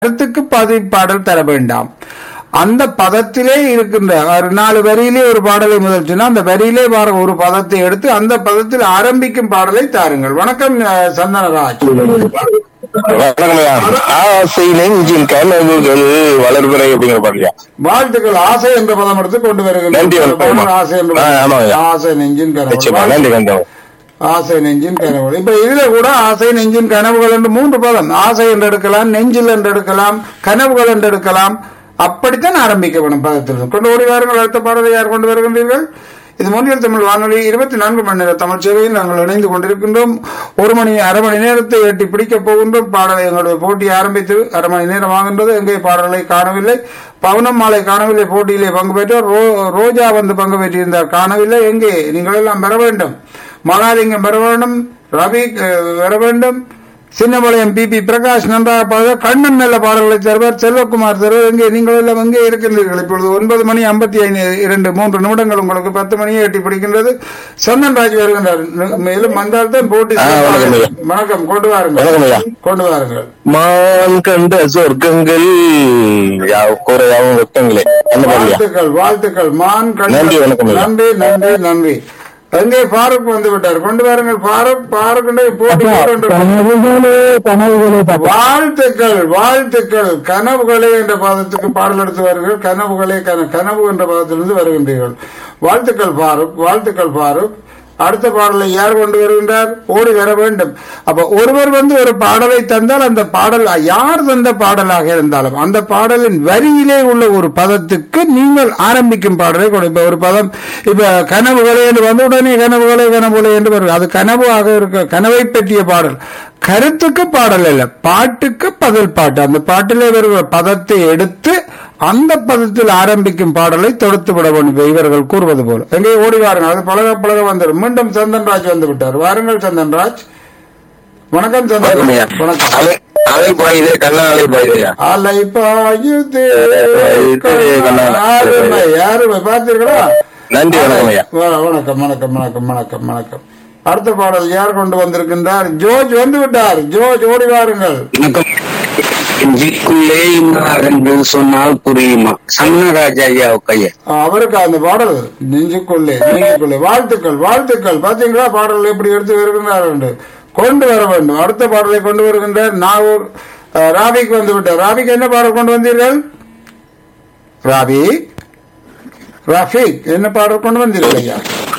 கருத்துக்கு பதி பாடல் தர வேண்டாம் அந்த பதத்திலே இருக்கின்ற ஒரு நாலு வரியிலே ஒரு பாடலை முதல் சொன்னா அந்த வரியிலே வர ஒரு பதத்தை எடுத்து அந்த பதத்தில் ஆரம்பிக்கும் பாடலை தாருங்கள் வணக்கம் அஹ், சந்தனராஜ் வணக்கம்யா ஆசை நெஞ்சின் கனவுகள் வளர்பிறை அப்படிங்கிற பாட்டியா வாழ்த்துக்கள் ஆசை என்ற பதம் எடுத்து கொண்டு நன்றி, வருகின்ற வணக்கம். ஆசை என்ற ஆ, ஆமாங்க. ஆசை நெஞ்சின் நிச்சயமா கனவு நன்றி நன்றி ஆசை நெஞ்சின் கனவுகள் இப்ப இதுல கூட ஆசை நெஞ்சின் கனவுகள் என்று மூன்று பதம் ஆசை என்று எடுக்கலாம் நெஞ்சில் என்று எடுக்கலாம் கனவுகள் என்று எடுக்கலாம் அப்படித்தான் ஆரம்பிக்க வேணும் பதத்தில் கொண்டு ஓடி வாருங்கள் அடுத்த பாடலை யார் கொண்டு வருகின்றீர்கள் இது முன்னில் தமிழ் வானொலி இருபத்தி நான்கு மணி நேர தமிழ் சேவையில் நாங்கள் இணைந்து கொண்டிருக்கின்றோம் ஒரு மணி அரை மணி நேரத்தை எட்டி பிடிக்கப் போகின்றோம் பாடலை எங்களுடைய போட்டி ஆரம்பித்து அரை மணி நேரம் ஆகின்றது எங்கே பாடலை காணவில்லை பவுனம் மாலை காணவில்லை போட்டியிலே பங்கு பெற்றார் ரோ- ரோஜா வந்து பங்கு பெற்றிருந்தார் காணவில்லை எங்கே நீங்கள் எல்லாம் பெற வேண்டும் மகாலிங்கம் பெற வேண்டும் ரவி அஹ், பெற வேண்டும் சின்னபாளையம் பி பி பிரகாஷ் நன்றாக பாடுவார் கண்ணன் நல்ல பாடல்களை தருவார் செல்வகுமார் தருவார் எங்கே நீங்கள் எல்லாம் எங்கே இருக்கின்றீர்கள் இப்பொழுது ஒன்பது மணி ஐம்பத்தி ஐந்து இரண்டு மூன்று நிமிடங்கள் உங்களுக்கு பத்து மணியை எட்டி பிடிக்கின்றது சந்தன் ராஜ் வருகின்றார் மேலும் வந்தால் தான் போட்டி ஆ, வணக்கம் ஐயா. வணக்கம் கொண்டு வணக்கம் வாருங்கள் ஐயா. கொண்டு வாருங்கள் மான் கண்ட சொர்க்கங்கள் யாவ் குறையாவும் வெப்பங்களே அந்த பாட்டியா வாழ்த்துக்கள் வாழ்த்துக்கள் மான் கண்ட- நன்றி, வணக்கம் ஐயா. நன்றி நன்றி நன்றி எங்கே ஃபாரூக் வந்து விட்டார் கொண்டு வாருங்கள் ஃபாரூக் ஃபாரூக் போட்டி போட்டு கனவுகளே கனவுகளே பாப்பா வாழ்த்துக்கள் வாழ்த்துக்கள் கனவுகளே என்ற பாதத்துக்கு பாடல் எடுத்து வருகிறீர்கள் கனவுகளே கன கனவு என்ற பாதத்திலிருந்து வருகின்றீர்கள் வாழ்த்துக்கள் ஃபாரூக் வாழ்த்துக்கள் ஃபாரூக் அடுத்த பாடலை யார் கொண்டு வருகின்றார் ஓடி வர வேண்டும் அப்ப ஒருவர் வந்து ஒரு பாடலை தந்தால் அந்த பாடல் யார் தந்த பாடலாக இருந்தாலும் அந்த பாடலின் வரியிலே உள்ள ஒரு பதத்துக்கு நீங்கள் ஆரம்பிக்கும் பாடலை கொடு இப்ப ஒரு பதம் இப்ப கனவுகளே என்று வந்த உடனே கனவுகளே கனவுகளே என்று வரும் அது கனவாக இருக்க கனவை பற்றிய பாடல் கருத்துக்கு பாடல் இல்ல பாட்டுக்கு பதில் பாட்டு அந்த பாட்டிலே வருகிற பதத்தை எடுத்து அந்த பதத்தில் ஆரம்பிக்கும் பாடலை தொடுத்து விட வேண்டும் இப்ப இவர்கள் கூறுவது போல எங்கே ஓடி வாருங்கள் அது பழக பழக வந்துடும் மீண்டும் சந்தன்ராஜ் வந்து விட்டார் வாருங்கள் சந்தன்ராஜ் வணக்கம் வணக்கம் ஐயா. சந்தன்ராஜ் வணக்கம் அலை அலை பாயுதே கண்ணா அலை பாயுதையா அலை பாயுதே பாயுதே கண்ணா. அருமை அருமை பார்த்தீர்களா நன்றி வணக்கம் ஐயா வ- வணக்கம் வணக்கம் வணக்கம் வணக்கம் வணக்கம் அடுத்த பாடல் யார் கொண்டு வந்திருக்கின்றார் ஜோர்ஜ் வந்து விட்டார் ஜோர்ஜ் ஓடி வாருங்கள் வணக்கம் நெஞ்சுக்குள்ளே இருந்தார் என்று சொன்னால் புரியுமா சன்னராஜ் ஐயா கைய அவருக்கு அந்த பாடல் நெஞ்சுக்குள்ளே நெஞ்சுக்குள்ளே வாழ்த்துக்கள் வாழ்த்துக்கள் பாத்தீங்களா பாடல் எப்படி எடுத்து வருகின்றார் என்று கொண்டு வர வேண்டும் அடுத்த பாடலை கொண்டு வருகின்றார் நாகூர் அஹ், ராபிக் வந்து விட்டார் ராபிக் என்ன பாடல் கொண்டு வந்தீர்கள் ராபிக் ரஃபீக் என்ன பாடல் கொண்டு வந்தீர்கள் ஐயா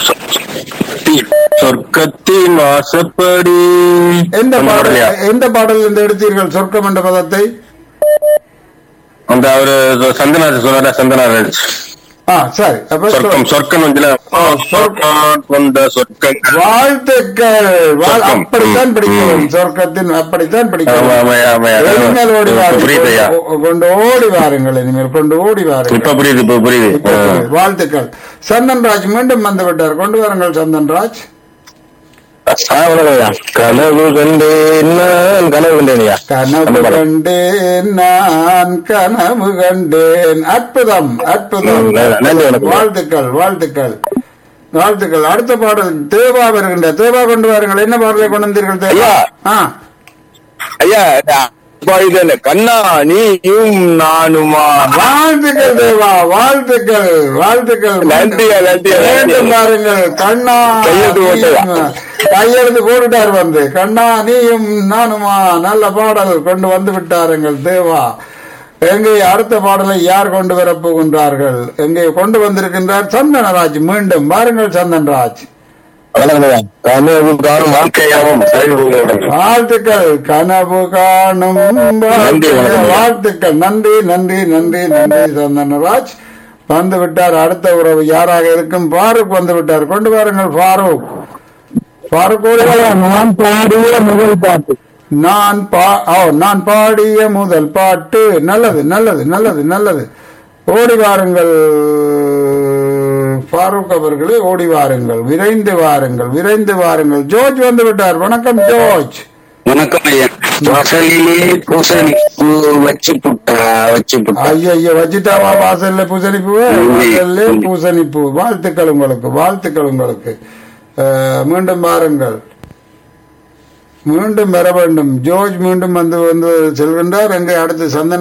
சொர்க்கத்தின் வாசப்படி எந்த அந்த பாடல் பாடலையா? எந்த பாடல் இந்த எடுத்தீர்கள் சொர்க்கம் என்ற பதத்தை அந்த அவரு சந்தனார் சொன்னார சந்தனார் ஆ சரி அப்ப சொர்க்கம் சொ- சொர்க்கம் வந்துல சொர்க்கம் கொண்ட சொர்க்கங்கள் வாழ்த்துக்கள் வாழ்- சொர்க்கம். அப்படித்தான் ம், பிடிக்க ம். வேண்டும் சொர்க்கத்தின் அப்படித்தான் பிடிக்க ஆமா, வேண்டும். ஆமாய்யா, ஆமாய்யா. இனிமேல் ஓடி இப்ப புரியுதுய்யா. வாருங்கள் கொ- கொண்டு ஓடி வாருங்கள் இனிமேல் கொண்டு ஓடி வாருங்கள் இப்ப புரியுது இப்ப புரியுது இப்ப புரியுது. வாழ்த்துக்கள் சந்தன்ராஜ் மீண்டும் வந்து விட்டார் கொண்டு வாருங்கள் சந்தன்ராஜ் ஆ, வணக்கம் ஐயா. கனவு கண்டேன் நான் கனவு கண்டேன்யா கனவு கண்டேன் நான் கனவு கண்டேன் அற்புதம் அற்புதம் ம், நன்றி, நன்றி, வணக்கம். வாழ்த்துக்கள் வாழ்த்துக்கள் வாழ்த்துக்கள் அடுத்த பாடல் தேவா வருகின்ற தேவா கொண்டு வாருங்கள் என்ன பாடலை கொண்டு வந்தீர்கள் தேவா ஐயா. ஆ ஐயா அப்பா, இது என்ன? கண்ணா நீயும் நானுமா வாழ்த்துக்கள் தேவா வாழ்த்துக்கள் வாழ்த்துக்கள் நன்றியா, நன்றியா, நன்றி. மீண்டும் பாருங்கள் கண்ணா கையெழுத்து போட்டதா? நீயும் கையெழுத்து போட்டுட்டார் வந்து கண்ணா நீயும் நானுமா நல்ல பாடல் கொண்டு வந்து விட்டாருங்கள் தேவா எங்கே அடுத்த பாடலை யார் கொண்டு வரப் போகின்றார்கள் எங்கே கொண்டு வந்திருக்கின்றார் சந்தனராஜ் மீண்டும் வாருங்கள் சந்தன்ராஜ் வணக்கம் ஐயா. கனவு காணும் வாழ்க்கையாவும் செயல்படுகிறேன். வாழ்த்துக்கள் கனவு காணும் நன்றி, வணக்கம். வாழ்த்துக்கள் நன்றி நன்றி நன்றி நன்றி சந்தனராஜ் வந்து விட்டார் அடுத்த உறவு யாராக இருக்கும் ஃபாரூக் வந்து விட்டார் கொண்டு வாருங்கள் ஃபாரூக் ஃபாரூக் ஓடி வா. நான் பாடிய முதல் பாட்டு நான் பா ஓ நான் பாடிய முதல் பாட்டு நல்லது நல்லது நல்லது நல்லது ஓடி வாருங்கள் ஃபாரூக் அவர்களே ஓடி வாருங்கள் விரைந்து வாருங்கள் விரைந்து வாருங்கள் ஜோர்ஜ் வந்து விட்டார் வணக்கம் ஜோர்ஜ் வணக்கம் ஐயா வாசலிலே பூசணி பூ வச்சு புட்டா வச்சு புட்டா ஐயோ ஐயோ வச்சுட்டாவா வாசல்ல பூசணிப்பூ வாசல்ல பூசணிப்பூ வாழ்த்துக்கள் உங்களுக்கு வாழ்த்துக்கள் உங்களுக்கு அஹ், மீண்டும் பாருங்கள் மீண்டும் வர வேண்டும் ஜோர்ஜ் மீண்டும் வந்து வந்து செல்கின்றார் எங்கே அடுத்து சந்தன